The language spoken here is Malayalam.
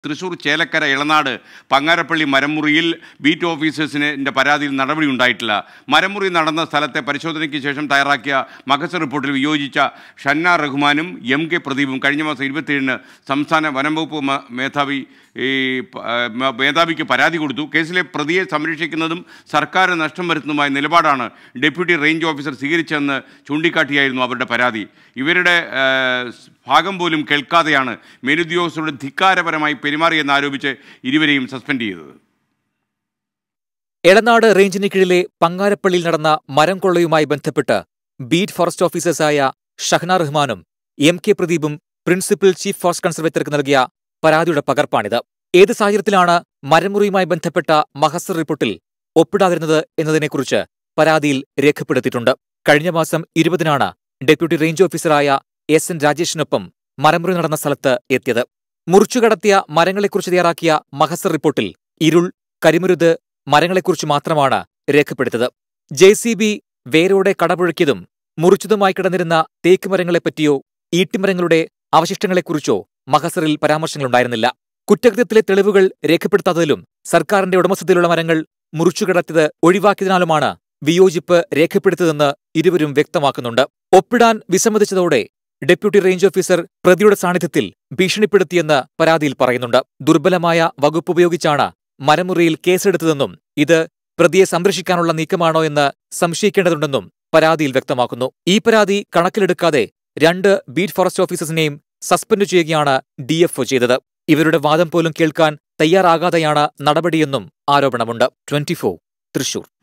തൃശൂർ ചേലക്കര ഇളനാട് പങ്ങാരപ്പള്ളി മരമുറിയിൽ ബീറ്റ് ഓഫീസേഴ്സിൻ്റെ പരാതിയിൽ നടപടി ഉണ്ടായിട്ടില്ല മരമുറി നടന്ന സ്ഥലത്തെ പരിശോധനയ്ക്ക് ശേഷം തയ്യാറാക്കിയ മകസ റിപ്പോർട്ടിൽ വിയോജിച്ച ഷന്ന റഹ്മാനും എം കെ പ്രദീപും കഴിഞ്ഞ മാസം ഇരുപത്തിയേഴിന് സംസ്ഥാന വനം വകുപ്പ് മ- മേധാവി ഈ പ- ആ, മ- മേധാവിക്ക് പരാതി കൊടുത്തു കേസിലെ പ്രതിയെ സംരക്ഷിക്കുന്നതും സർക്കാർ നഷ്ടം വരുത്തുന്നതുമായ നിലപാടാണ് ഡെപ്യൂട്ടി റേഞ്ച് ഓഫീസർ സ്വീകരിച്ചതെന്ന് ചൂണ്ടിക്കാട്ടിയായിരുന്നു അവരുടെ പരാതി ഇവരുടെ ആ, ഭാഗം പോലും കേൾക്കാതെയാണ് മേലുദ്യോഗസ്ഥരോട് ധിക്കാരപരമായി പെരുമാറിയെന്നാരോപിച്ച് ഇരുവരെയും സസ്പെൻഡ് ചെയ്തത് എളനാട് റേഞ്ചിന് കീഴിലെ പങ്ങാരപ്പള്ളിയിൽ നടന്ന മരം കൊള്ളയുമായി ബന്ധപ്പെട്ട് ബീറ്റ് ഫോറസ്റ്റ് ഓഫീസേഴ്സായ ഷഹ്ന റഹ്മാനും എം കെ പ്രദീപും പ്രിൻസിപ്പൽ ചീഫ് ഫോറസ്റ്റ് കൺസർവേറ്റർക്ക് നൽകിയ പരാതിയുടെ പകർപ്പാണിത് ഏത് സാഹചര്യത്തിലാണ് മരമുറിയുമായി ബന്ധപ്പെട്ട മഹസർ റിപ്പോർട്ടിൽ ഒപ്പിടാതിരുന്നത് എന്നതിനെക്കുറിച്ച് പരാതിയിൽ രേഖപ്പെടുത്തിയിട്ടുണ്ട് കഴിഞ്ഞ മാസം ഇരുപതിനാണ് ഡെപ്യൂട്ടി റേഞ്ച് ഓഫീസറായ എസ് എൻ രാജേഷിനൊപ്പം മരമുറി നടന്ന സ്ഥലത്ത് എത്തിയത് മുറിച്ചുകടത്തിയ മരങ്ങളെക്കുറിച്ച് തയ്യാറാക്കിയ മഹസർ റിപ്പോർട്ടിൽ ഇരുൾ കരിമരുത് മരങ്ങളെക്കുറിച്ച് മാത്രമാണ് രേഖപ്പെടുത്തത് ജെ സി ബി വേരോടെ കടപുഴക്കിയതും മുറിച്ചതുമായി കിടന്നിരുന്ന തേക്ക് മരങ്ങളെപ്പറ്റിയോ ഈട്ടിമരങ്ങളുടെ അവശിഷ്ടങ്ങളെക്കുറിച്ചോ മഹസറിൽ പരാമർശങ്ങളുണ്ടായിരുന്നില്ല കുറ്റകൃത്യത്തിലെ തെളിവുകൾ രേഖപ്പെടുത്താത്തതിലും സർക്കാരിന്റെ ഉടമസ്ഥതയിലുള്ള മരങ്ങൾ മുറിച്ചുകിടത്തിയത് ഒഴിവാക്കിയതിനാലുമാണ് വിയോജിപ്പ് രേഖപ്പെടുത്തിയതെന്ന് ഇരുവരും വ്യക്തമാക്കുന്നുണ്ട് ഒപ്പിടാൻ വിസമ്മതിച്ചതോടെ ഡെപ്യൂട്ടി റേഞ്ച് ഓഫീസർ പ്രതിയുടെ സാന്നിധ്യത്തിൽ ഭീഷണിപ്പെടുത്തിയെന്ന് പരാതിയിൽ പറയുന്നുണ്ട് ദുർബലമായ വകുപ്പ് ഉപയോഗിച്ചാണ് മരമുറിയിൽ കേസെടുത്തതെന്നും ഇത് പ്രതിയെ സംരക്ഷിക്കാനുള്ള നീക്കമാണോ എന്ന് സംശയിക്കേണ്ടതുണ്ടെന്നും പരാതിയിൽ വ്യക്തമാക്കുന്നു ഈ പരാതി കണക്കിലെടുക്കാതെ രണ്ട് ബീറ്റ് ഫോറസ്റ്റ് ഓഫീസേഴ്സിനെയും സസ്പെൻഡ് ചെയ്യുകയാണ് ഡിഎഫ്ഒ ചെയ്തത് ഇവരുടെ വാദം പോലും കേൾക്കാൻ തയ്യാറാകാതെയാണ് നടപടിയെന്നും ആരോപണമുണ്ട് ട്വന്റി തൃശൂർ